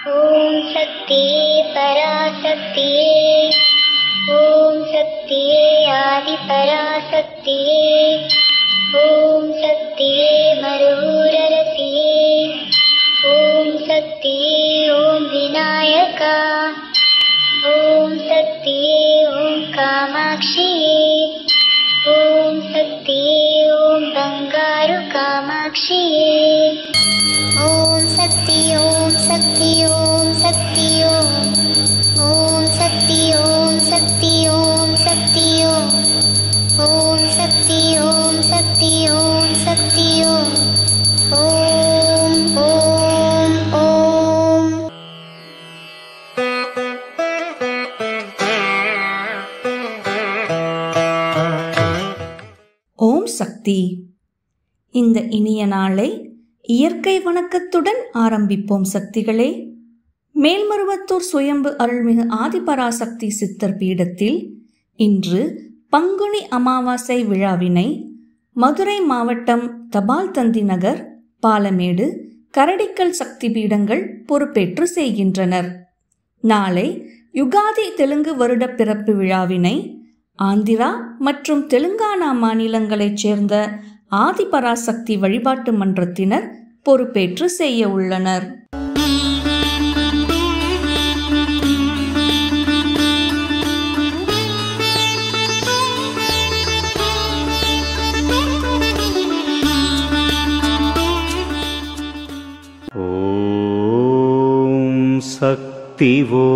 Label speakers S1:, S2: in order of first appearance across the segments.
S1: ஓம் சக்தியே பராசக்தியே ஓம் சக்தியே ஆதி பராசக்தியே ஓம் சக்தியே மருரரசியே ஓம் சக்தியே ஓம் விநாயகா ஓம் சக்தியே ஓம் காமாட்சியே ஓம் சக்தியே ஓம் பங்காரு காமாட்சியே ஓம் சக்தி ஓம் சக்தி ஓம் சக்தி ஓம் ஓம் சக்தி ஓம் சக்தி ஓம் சக்தி ஓம் ஓம் சக்தி ஓம் சக்தி ஓம் சக்தி ஓம் ஓம் ஓம் ஓம்
S2: ஓம் சக்தி இந்த இனிய நாளை இயற்கை வணக்கத்துடன் ஆரம்பிப்போம் சக்திகளே மேல்மருவத்தூர் சுயம்பு அருள்மிகு ஆதிபராசக்தி சித்தர் பீடத்தில் இன்று பங்குனி அமாவாசை விழாவினை மதுரை மாவட்டம் தபால் தந்தி நகர் பாலமேடு கரடிக்கல் சக்தி பீடங்கள் பொறுப்பேற்று செய்கின்றனர் நாளை யுகாதி தெலுங்கு வருட பிறப்பு விழாவினை ஆந்திரா மற்றும் தெலுங்கானா மாநிலங்களைச் சேர்ந்த ஆதிபராசக்தி வழிபாட்டு மன்றத்தினர் பொறுப்பேற்று செய்ய உள்ளனர்
S3: ॐ शक्तिवो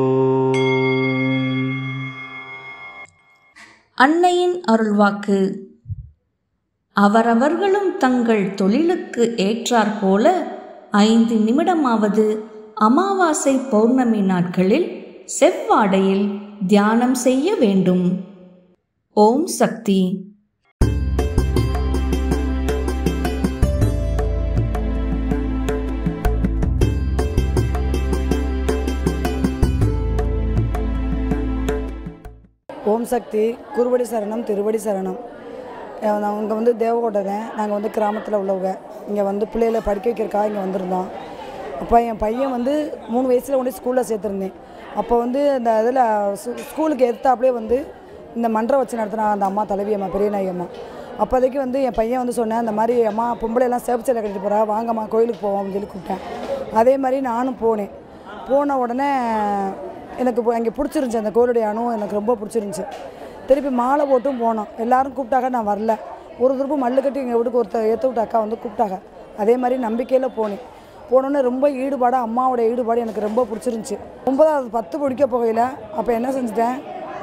S2: அன்னையின் அருள்வாக்கு அவரவர்களும் தங்கள் தொழிலுக்கு ஏற்றாற்போல ஐந்து நிமிடமாவது அமாவாசை பௌர்ணமி நாட்களில் செவ்வாடையில் தியானம் செய்ய வேண்டும் ஓம் சக்தி
S4: ஓம் சக்தி குருவடி சரணம் திருவடி சரணம் அவங்க வந்து தேவகோட்டை நாங்கள் வந்து கிராமத்தில் உள்ளவங்க இங்கே வந்து பிள்ளைகளை படிக்க வைக்கிறக்காக இங்கே வந்திருந்தோம் அப்போ என் பையன் வந்து மூணு வயசில் கொண்டு ஸ்கூலில் சேர்த்துருந்தேன் அப்போ வந்து இந்த இதில் ஸ்கூலுக்கு எதிர்த்தாப்புலேயே வந்து இந்த மன்றம் வச்சு நடத்தினா அந்த அம்மா தலைவி அம்மா பெரிய நாயகி அம்மா அப்போதைக்கு வந்து என் பையன் வந்து சொன்னேன் இந்த மாதிரி அம்மா பொம்பளை எல்லாம் சேப்பு சேலை கட்டிட்டு போகிறா வாங்கம்மா கோயிலுக்கு போவோம் அப்படின்னு சொல்லி கூப்பிட்டேன் அதே மாதிரி நானும் போனேன் போன உடனே எனக்கு இப்போ அங்கே பிடிச்சிருந்துச்சி அந்த கோயிலுடைய அணுவும் எனக்கு ரொம்ப பிடிச்சிருந்துச்சி திருப்பி மாலை போட்டும் போனோம் எல்லாரும் கூப்பிட்டாங்க நான் வரல ஒரு திருப்பு மல்லு கட்டி எங்கள் வீட்டுக்கு ஒருத்தர் ஏற்ற விட்ட அக்கா வந்து கூப்பிட்டாங்க அதே மாதிரி நம்பிக்கையில் போனேன் போனோன்னே ரொம்ப ஈடுபாடாக அம்மாவோட ஈடுபாடு எனக்கு ரொம்ப பிடிச்சிருந்துச்சி ஒன்பதாவது பத்து படிக்க போகையில் அப்போ என்ன செஞ்சுட்டேன்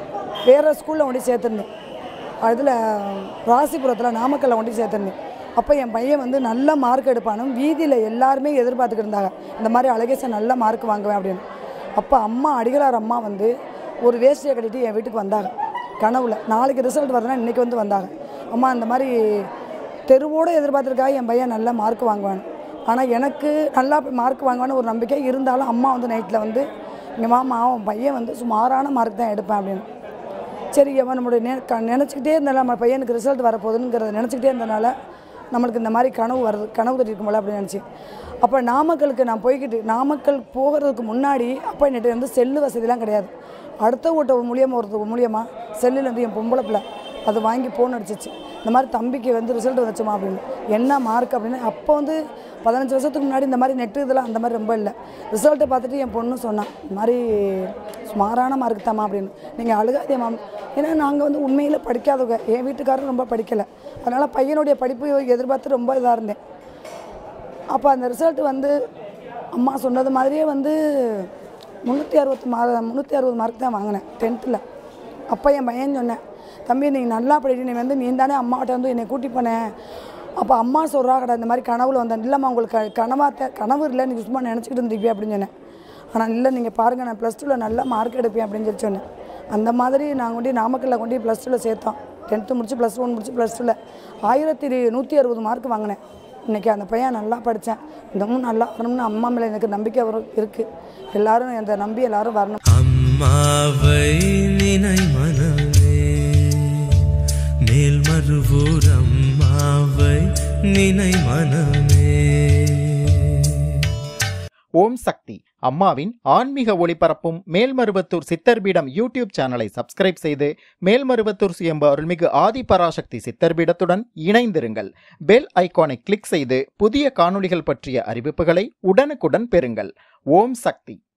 S4: வேறு ஸ்கூலில் கொண்டு சேர்த்துருந்தேன் அதில் ராசிபுரத்தில் நாமக்கல்ல கொண்டு சேர்த்துருந்தேன் அப்போ என் பையன் வந்து நல்ல மார்க் எடுப்பானும் வீதியில் எல்லாருமே எதிர்பார்த்துக்கிட்டு இருந்தாங்க இந்த மாதிரி அழகேசன் நல்ல மார்க் வாங்குவேன் அப்படின்னு அப்போ அம்மா அடிகளார் அம்மா வந்து ஒரு வேஷ்டியை கட்டிட்டு என் வீட்டுக்கு வந்தாங்க கனவுல நாளைக்கு ரிசல்ட் வருதுன்னா இன்றைக்கி வந்து வந்தாங்க அம்மா இந்த மாதிரி தெருவோடு எதிர்பார்த்துருக்காக என் பையன் நல்ல மார்க் வாங்குவான் ஆனால் எனக்கு நல்லா மார்க் வாங்குவான்னு ஒரு நம்பிக்கை இருந்தாலும் அம்மா வந்து நைட்டில் வந்து இங்கே மாமா அவன் பையன் வந்து சுமாரான மார்க் தான் எடுப்பேன் அப்படின்னு சரி அவன் நம்மளுடைய நெ க நினச்சிக்கிட்டே இருந்தாலும் நம்ம பையனுக்கு ரிசல்ட் வரப்போகுதுங்கிறத நினச்சிக்கிட்டே இருந்தனால நம்மளுக்கு இந்த மாதிரி கனவு வருது கனவு தட்டிருக்கும் போல அப்படின்னு நினச்சி அப்போ நாமக்கலுக்கு நான் போய்கிட்டு நாமக்கல் போகிறதுக்கு முன்னாடி அப்போ என்கிட்ட வந்து செல்லு வசதிலாம் கிடையாது அடுத்த ஓட்ட மூலியமாக ஒருத்தர் மூலியமாக செல்லில் வந்து என் பொம்பளை பிள்ளை அது வாங்கி ஃபோன் அடிச்சிச்சு இந்த மாதிரி தம்பிக்கு வந்து ரிசல்ட் வந்துச்சுமா அப்படின்னு என்ன மார்க் அப்படின்னு அப்போ வந்து பதினஞ்சு வருஷத்துக்கு முன்னாடி இந்த மாதிரி நெட்டு இதெல்லாம் அந்த மாதிரி ரொம்ப இல்லை ரிசல்ட்டை பார்த்துட்டு என் பொண்ணு சொன்னான் இந்த மாதிரி சுமாரான மார்க் தாம்மா அப்படின்னு நீங்கள் அழுகாதே மேம் ஏன்னா நாங்கள் வந்து உண்மையில் படிக்காதவங்க என் வீட்டுக்காரரும் ரொம்ப படிக்கலை அதனால் பையனுடைய படிப்பு எதிர்பார்த்து ரொம்ப இதாக இருந்தேன் அப்போ அந்த ரிசல்ட் வந்து அம்மா சொன்னது மாதிரியே வந்து முந்நூற்றி அறுபத்தி மா முந்நூற்றி அறுபது மார்க் தான் வாங்கினேன் டென்த்தில் அப்போ என் பையன் சொன்னேன் தம்பி நீங்கள் நல்லா படிக்க நீ வந்து நீ தானே அம்மாட்ட வந்து என்னை கூட்டி போனேன் அப்போ அம்மா சொல்கிறாங்கடா இந்த மாதிரி கனவுல வந்தேன் இல்லைம்மா உங்களுக்கு க- கனவா தே- கனவு இல்லை நீங்கள் சும்மா நினச்சிக்கிட்டு இருந்திருப்பீ அப்படின்னு சொன்னேன் ஆனால் இல்லை நீங்கள் பாருங்கள் நான் ப்ளஸ் டூவில் நல்லா மார்க் எடுப்பேன் அப்படின்னு சொல்லி சொன்னேன் அந்த மாதிரி நாங்கள் கொண்டு நாமக்கல்லில் கொண்டு ப்ளஸ் டூவில் சேர்த்தோம் டென்த்து முடிச்சு ப்ளஸ் ஒன் முடிச்சு ப்ளஸ் டூவில் ஆயிரத்தி நூற்றி அறுபது மார்க் வாங்கினேன் இன்றைக்கி அந்த பையன் நல்லா படித்தேன் இன்னமும் நல்லா வரணும்னு அம்மா மேலே எனக்கு நம்பிக்கை வரும் இருக்குது எல்லாரும் என்னை நம்பி எல்லாரும் வரணும்
S5: அம்மாவை நினை மனமே மேல்மருவூர் அம்மாவை நினை மனமே
S6: ஓம் சக்தி அம்மாவின் ஆன்மீக ஒளிபரப்பும் மேல்மருவத்தூர் சித்தர்பீடம் யூடியூப் சேனலை சப்ஸ்கிரைப் செய்து மேல்மருவத்தூர் சுயம்பு அருள்மிகு ஆதிபராசக்தி சித்தர்பீடத்துடன் இணைந்திருங்கள் பெல் ஐகானை கிளிக் செய்து புதிய காணொளிகள் பற்றிய அறிவிப்புகளை உடனுக்குடன் பெறுங்கள் ஓம் சக்தி